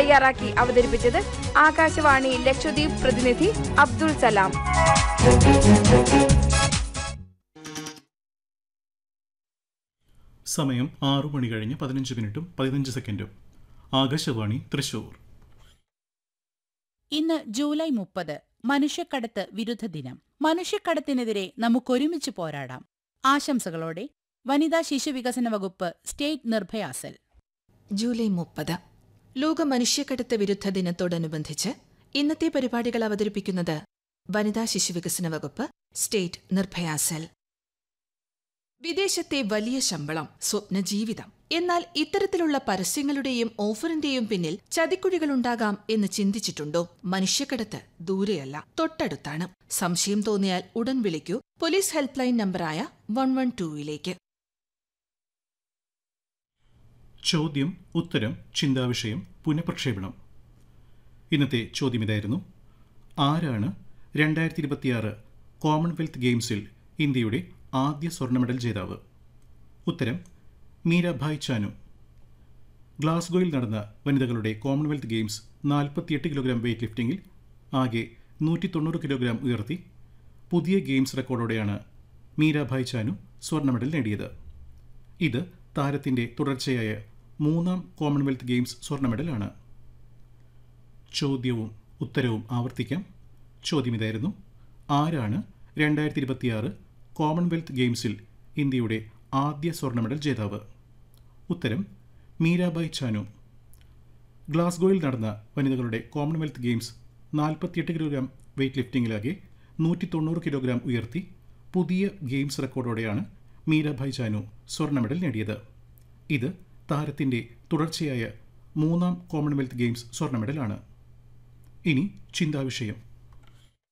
തയ്യാറാക്കി അവതരിപ്പിച്ചത് ആകാശവാണി ലക്ഷദ്വീപ് പ്രതിനിധി അബ്ദുൾ സലാം സമയം ആറു മണി കഴിഞ്ഞ് പതിനഞ്ച് മിനിറ്റും പതിനഞ്ച് സെക്കൻഡും ആകാശവാണി തൃശൂർ ഇന്ന് ജൂലൈ മുപ്പത് മനുഷ്യക്കടത്ത് വിരുദ്ധ ദിനം മനുഷ്യക്കടത്തിനെതിരെ നമുക്കൊരുമിച്ച് പോരാടാം ആശംസകളോടെ വനിതാ ശിശു വികസന വകുപ്പ് സ്റ്റേറ്റ് നിർഭയ സെൽ ജൂലൈ മുപ്പത് ലോക മനുഷ്യക്കടത്ത് വിരുദ്ധ ദിനത്തോടനുബന്ധിച്ച് ഇന്നത്തെ പരിപാടികൾ അവതരിപ്പിക്കുന്നത് വനിതാ ശിശുവികസന വകുപ്പ് സ്റ്റേറ്റ് നിർഭയ സെൽ വിദേശത്തെ വലിയ ശമ്പളം സ്വപ്ന ജീവിതം എന്നാൽ ഇത്തരത്തിലുള്ള പരസ്യങ്ങളുടെയും ഓഫറിന്റെയും പിന്നിൽ ചതിക്കുഴികളുണ്ടാകാം എന്ന് ചിന്തിച്ചിട്ടുണ്ടോ മനുഷ്യക്കടത്ത് ദൂരെയല്ല തൊട്ടടുത്താണ് സംശയം തോന്നിയാൽ ഉടൻ വിളിക്കൂ പോലീസ് ഹെൽപ്പ് ലൈൻ നമ്പറായ വൺ വൺ ടൂയിലേക്ക് ചോദ്യം ഉത്തരം ചിന്താവിഷയം പുനഃപ്രക്ഷേപണം ഇന്നത്തെ ചോദ്യം ഇതായിരുന്നു ആരാണ് രണ്ടായിരത്തി ഇരുപത്തിയാറ് കോമൺവെൽത്ത് ഗെയിംസിൽ ഇന്ത്യയുടെ ആദ്യ സ്വർണ്ണ മെഡൽ ജേതാവ് ഉത്തരം മീരാഭായ് ചാനു ഗ്ലാസ്ഗോയിൽ നടന്ന വനിതകളുടെ കോമൺവെൽത്ത് ഗെയിംസ് നാൽപ്പത്തിയെട്ട് കിലോഗ്രാം വെയ്റ്റ് ലിഫ്റ്റിംഗിൽ ആകെ നൂറ്റി തൊണ്ണൂറ് കിലോഗ്രാം ഉയർത്തി പുതിയ ഗെയിംസ് റെക്കോർഡോടെയാണ് മീരാഭായ് ചാനു സ്വർണ്ണ മെഡൽ നേടിയത് ഇത് താരത്തിന്റെ തുടർച്ചയായ മൂന്നാം കോമൺവെൽത്ത് ഗെയിംസ് സ്വർണ്ണ മെഡലാണ് ചോദ്യവും ഉത്തരവും ആവർത്തിക്കാം ചോദ്യം ഇതായിരുന്നു ആരാണ് രണ്ടായിരത്തി ഇരുപത്തിയാറ് കോമൺവെൽത്ത് ഗെയിംസിൽ ഇന്ത്യയുടെ ആദ്യ സ്വർണ്ണ മെഡൽ ജേതാവ് ഉത്തരം മീരാബായ് ചാനു ഗ്ലാസ്ഗോയിൽ നടന്ന വനിതകളുടെ കോമൺവെൽത്ത് ഗെയിംസ് നാൽപ്പത്തിയെട്ട് കിലോഗ്രാം വെയ്റ്റ് ലിഫ്റ്റിംഗിലാകെ നൂറ്റി തൊണ്ണൂറ് കിലോഗ്രാം ഉയർത്തി പുതിയ ഗെയിംസ് റെക്കോർഡോടെയാണ് മീരാഭായ് ചാനു സ്വർണ്ണ മെഡൽ നേടിയത് ഇത് താരത്തിൻ്റെ തുടർച്ചയായ മൂന്നാം കോമൺവെൽത്ത് ഗെയിംസ് സ്വർണ്ണ മെഡലാണ് ഇനി ചിന്താവിഷയം